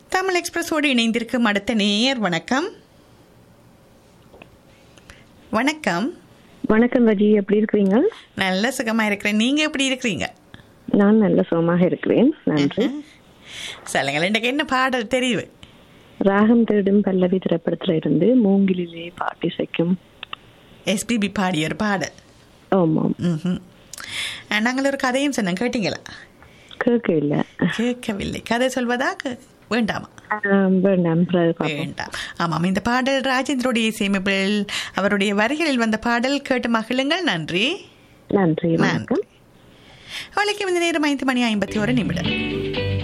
தமிழ் எக்ஸ்பிரஸோடு இணைந்திருக்கும் அடுத்த நேயர் வணக்கம் வணக்கம் வணக்கம் ரஜி எப்படி இருக்கிறீங்க நல்ல சுகமா இருக்கிறேன் நீங்க எப்படி இருக்கிறீங்க நான் நல்ல சுகமாக இருக்கிறேன் நன்றி சொல்லுங்கள் இன்றைக்கு என்ன பாடல் தெரிவு ராகம் தேடும் பல்லவி திரைப்படத்துல இருந்து மூங்கிலிலே பாட்டி சைக்கும் எஸ்பிபி பாடிய ஒரு பாடல் ஆமாம் ம்ஹும். அஹ், நாங்கள் ஒரு கதையும் சொன்னோம் கேட்டீங்களா கேட்க இல்ல கேட்கவில்லை கதை சொல்வதா கே- வேண்டாமா ஆம், வேண்டாம் பிறகு பார்ப்போம். வேண்டாம் ஆமாம் இந்த பாடல் ராஜேந்திரோடைய இசையமைப்பில் அவருடைய வரிகளில் வந்த பாடல் கேட்டு மகிழுங்கள் நன்றி நன்றி வணக்கம் அவளுக்கு இந்த நேரம் ஐந்து மணி ஐம்பத்தி ஒரு நிமிடம்